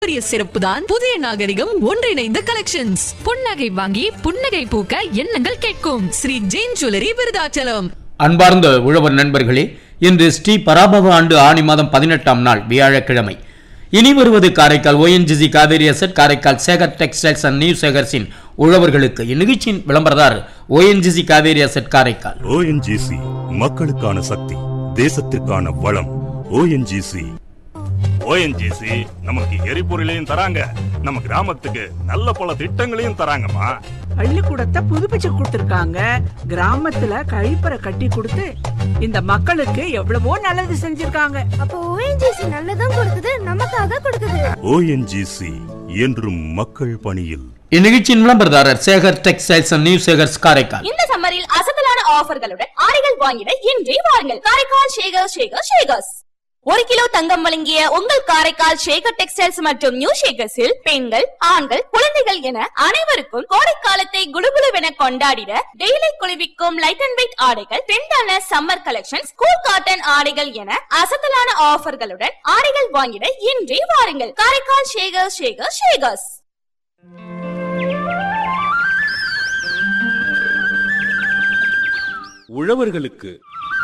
பாரம்பரிய சிறப்பு தான் புதிய நாகரிகம் ஒன்றிணைந்த கலெக்ஷன்ஸ் புன்னகை வாங்கி புன்னகை பூக்க எண்ணங்கள் கேட்கும் ஸ்ரீ ஜெயின் ஜுவல்லரி விருதாச்சலம் அன்பார்ந்த உழவர் நண்பர்களே இன்று ஸ்ரீ பராபவ ஆண்டு ஆணி மாதம் பதினெட்டாம் நாள் வியாழக்கிழமை இனி வருவது Karaikal ONGC Cauvery asset Karaikal Sekar textiles and new சேகர்ஸின் உழவர்களுக்கு இந்நிகழ்ச்சியின் விளம்பரதார் ONGC Cauvery asset Karaikal ONGC மக்களுக்கான சக்தி தேசத்திற்கான வளம் ஓஎன்ஜிசி ஓஎன்ஜிசி நமக்கு எரிபொருளையும் தராங்க நம்ம கிராமத்துக்கு நல்ல பல திட்டங்களையும் தராங்கம்மா பள்ளிக்கூடத்தை புதுப்பிச்சு கொடுத்திருக்காங்க கிராமத்துல கழிப்பறை கட்டி கொடுத்து இந்த மக்களுக்கு எவ்வளவோ நல்லது செஞ்சிருக்காங்க அப்போ ஓஎன்ஜிசி நல்லதும் கொடுக்குது நமக்காக கொடுக்குது ஓஎன்ஜிசி என்றும் மக்கள் பணியில் இந்நிகழ்ச்சியின் விளம்பரதாரர் Sekar textiles and new Sekars Karaikal இந்த சம்மரில் அசத்தலான ஆஃபர்களுடன் ஆடைகள் வாங்கிட இன்றே வாருங்கள் காரைக்கால் ஷேகர் ஷேகர் ஷேகர்ஸ் ஒரு கிலோ தங்கம் வழங்கிய உங்கள் காரைக்கால் ஷேகர் டெக்ஸ்டைல்ஸ் மற்றும் நியூ ஷேகர்ஸில் பெண்கள் ஆண்கள் குழந்தைகள் என அனைவருக்கும் கோடைக்காலத்தை குடுகுடுவென கொண்டாடிட டெய்லி குளிர்விக்கும் லைட் அண்ட் வெயிட் ஆடைகள் ட்ரெண்டான சம்மர் கலெக்ஷன் ஸ்கூல் காட்டன் ஆடைகள் என அசத்தலான ஆஃபர்களுடன் ஆடைகள் வாங்கிட இன்றே வாருங்கள் காரைக்கால் ஷேகர் ஷேகர் ஷேகர்ஸ் உழவர்களுக்கு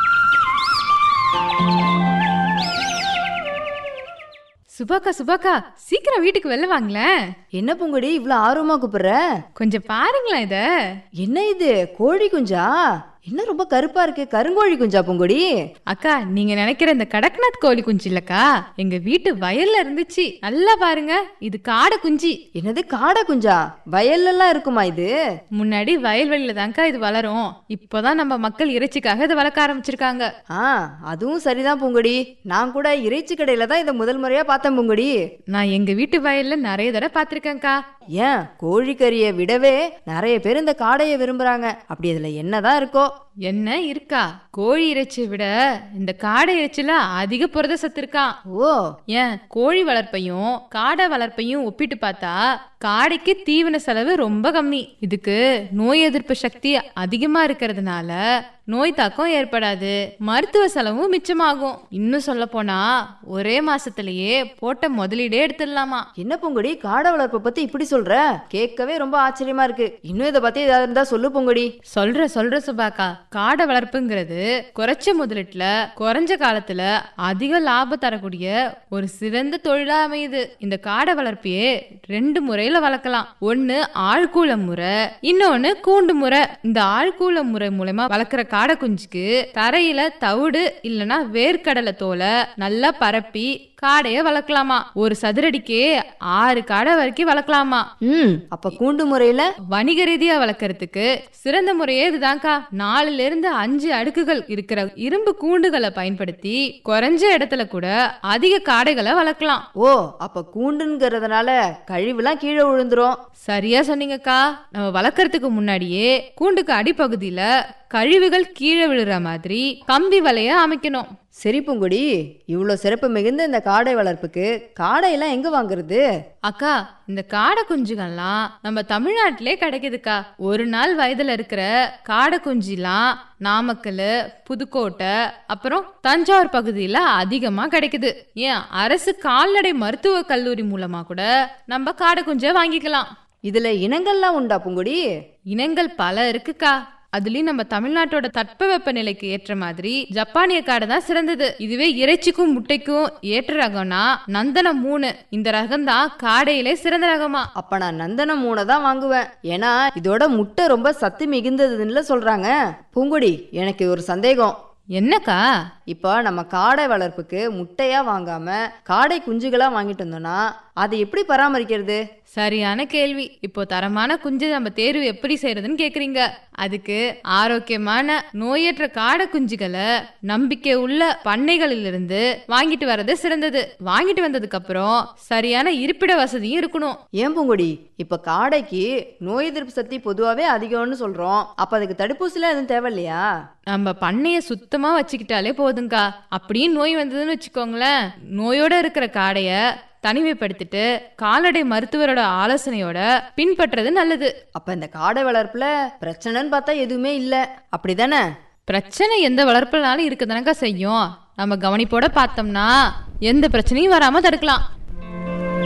சுபாக்கா சுபாக்கா சீக்கிரம் வீட்டுக்கு வெளில வாங்களேன் என்ன பூங்கொடி இவ்ளோ ஆர்வமா கூப்பிடுற கொஞ்சம் பாருங்களேன் இத என்ன இது கோழி குஞ்சா என்ன ரொம்ப கருப்பா இருக்கு கருங்கோழி குஞ்சா பூங்கொடி அக்கா நீங்க நினைக்கிற இந்த கடக்நாத் கோழி குஞ்சு இல்லக்கா எங்க வீட்டு வயல்ல இருந்துச்சு நல்லா பாருங்க இது காடை குஞ்சு என்னது காடை குஞ்சா வயல்ல எல்லாம் இருக்குமா இது முன்னாடி வயல்வெளியில தான்க்கா இது வளரும் இப்போதான் நம்ம மக்கள் இறைச்சிக்காக இதை வளர்க்க ஆரம்பிச்சிருக்காங்க ஆ அதுவும் சரிதான் பூங்கொடி நான் கூட இறைச்சி கடையில தான் இதை முதல் முறையா பார்த்தேன் பூங்கொடி நான் எங்க வீட்டு வயல்ல நிறைய தடவை பார்த்திருக்கேன்க்கா ஏன் கோழிக்கறியை விடவே நிறைய பேர் இந்த காடையை விரும்புறாங்க அப்படி இதுல என்னதான் இருக்கோ என்ன இருக்கா கோழி இறைச்சியை விட இந்த காடை இறைச்சில அதிக புரத சத்து இருக்கான் ஓ ஏன் கோழி வளர்ப்பையும் காடை வளர்ப்பையும் ஒப்பிட்டு பார்த்தா காடைக்கு தீவன செலவு ரொம்ப கம்மி இதுக்கு நோய் எதிர்ப்பு சக்தி அதிகமா இருக்கிறதுனால நோய் தாக்கம் ஏற்படாது மருத்துவ செலவும் மிச்சமாகும் இன்னும் சொல்ல போனா ஒரே மாசத்திலேயே போட்ட முதலீடே எடுத்துடலாமா என்ன பூங்கொடி காடை வளர்ப்பை பத்தி இப்படி சொல்ற கேட்கவே ரொம்ப ஆச்சரியமா இருக்கு இன்னும் இதை பத்தி ஏதாவது இருந்தா சொல்லு பூங்கொடி சொல்ற சொல்ற சுபாக்கா காடை வளர்ப்புங்கிறது குறைச்ச முதலீட்டுல குறைஞ்ச காலத்துல அதிக லாபம் தரக்கூடிய ஒரு சிறந்த தொழிலா அமையுது இந்த காடை வளர்ப்பையே ரெண்டு முறையில வளர்க்கலாம் ஒண்ணு ஆழ்கூல முறை இன்னொன்னு கூண்டு முறை இந்த ஆழ்கூல முறை மூலமா வளர்க்குற காடை குஞ்சுக்கு தரையில தவிடு இல்லனா வேர்க்கடலை தோலை நல்லா பரப்பி காடைய வளர்க்கலாமா ஒரு சதுரடிக்கே ஆறு காடை வரைக்கும் வளர்க்கலாமா ம் அப்ப கூண்டு முறையில வணிக ரீதியா வளர்க்கறதுக்கு சிறந்த முறையே இதுதான்க்கா நாலுல இருந்து அஞ்சு அடுக்குகள் இருக்கிற இரும்பு கூண்டுகளை பயன்படுத்தி குறைஞ்ச இடத்துல கூட அதிக காடைகளை வளர்க்கலாம் ஓ அப்ப கூண்டுங்கிறதுனால கழிவுலாம் கீழே விழுந்துரும் சரியா சொன்னீங்கக்கா நம்ம வளர்க்கறதுக்கு முன்னாடியே கூண்டுக்கு அடிப்பகுதியில கழிவுகள் கீழே விழுற மாதிரி கம்பி வலைய அமைக்கணும் சரி பூங்குடி இவ்வளோ சிறப்பு மிகுந்த இந்த காடை வளர்ப்புக்கு காடையெல்லாம் எங்க வாங்குறது அக்கா இந்த காடை குஞ்சுகள்லாம் நம்ம தமிழ்நாட்டிலே கிடைக்குதுக்கா ஒரு நாள் வயதுல இருக்கிற காடை குஞ்சுலாம் நாமக்கல் புதுக்கோட்டை அப்புறம் தஞ்சாவூர் பகுதியில அதிகமா கிடைக்குது ஏன் அரசு கால்நடை மருத்துவ கல்லூரி மூலமா கூட நம்ம காடை குஞ்சை வாங்கிக்கலாம் இதுல இனங்கள்லாம் உண்டா பூங்குடி இனங்கள் பல இருக்குக்கா அதுலயும் நம்ம தமிழ்நாட்டோட தட்பவெப்ப நிலைக்கு ஏற்ற மாதிரி ஜப்பானிய காடை தான் சிறந்தது இதுவே இறைச்சிக்கும் முட்டைக்கும் ஏற்ற ரகம்னா நந்தனம் மூணு இந்த ரகம் தான் காடையிலே சிறந்த ரகமா அப்ப நான் நந்தனம் மூணை தான் வாங்குவேன் ஏன்னா இதோட முட்டை ரொம்ப சத்து மிகுந்ததுன்னு சொல்றாங்க பூங்குடி எனக்கு ஒரு சந்தேகம் என்னக்கா இப்போ நம்ம காடை வளர்ப்புக்கு முட்டையா வாங்காம காடை குஞ்சுகளா வாங்கிட்டு வந்தோம்னா அதை எப்படி பராமரிக்கிறது சரியான கேள்வி இப்போ தரமான குஞ்சு நம்ம தேர்வு எப்படி செய்யறதுன்னு கேக்குறீங்க அதுக்கு ஆரோக்கியமான நோயற்ற காடை குஞ்சுகளை நம்பிக்கை உள்ள பண்ணைகளிலிருந்து வாங்கிட்டு வர்றது சிறந்தது வாங்கிட்டு வந்ததுக்கு அப்புறம் சரியான இருப்பிட வசதியும் இருக்கணும் ஏன் பூங்குடி இப்ப காடைக்கு நோய் எதிர்ப்பு சக்தி பொதுவாவே அதிகம்னு சொல்றோம் அப்ப அதுக்கு தடுப்பூசிலாம் எதுவும் தேவையில்லையா நம்ம பண்ணைய சுத்தமா வச்சுக்கிட்டாலே போதுங்கா அப்படியே நோய் வந்ததுன்னு வச்சுக்கோங்களேன் நோயோட இருக்கிற காடைய தனிமைப்படுத்திட்டு கால்நடை மருத்துவரோட ஆலோசனையோட பின்பற்றது நல்லது அப்ப இந்த காடை வளர்ப்புல பிரச்சனைன்னு பார்த்தா எதுவுமே இல்ல அப்படிதானே பிரச்சனை எந்த வளர்ப்புனாலும் இருக்கதானக்கா செய்யும் நம்ம கவனிப்போட பார்த்தோம்னா எந்த பிரச்சனையும் வராம தடுக்கலாம்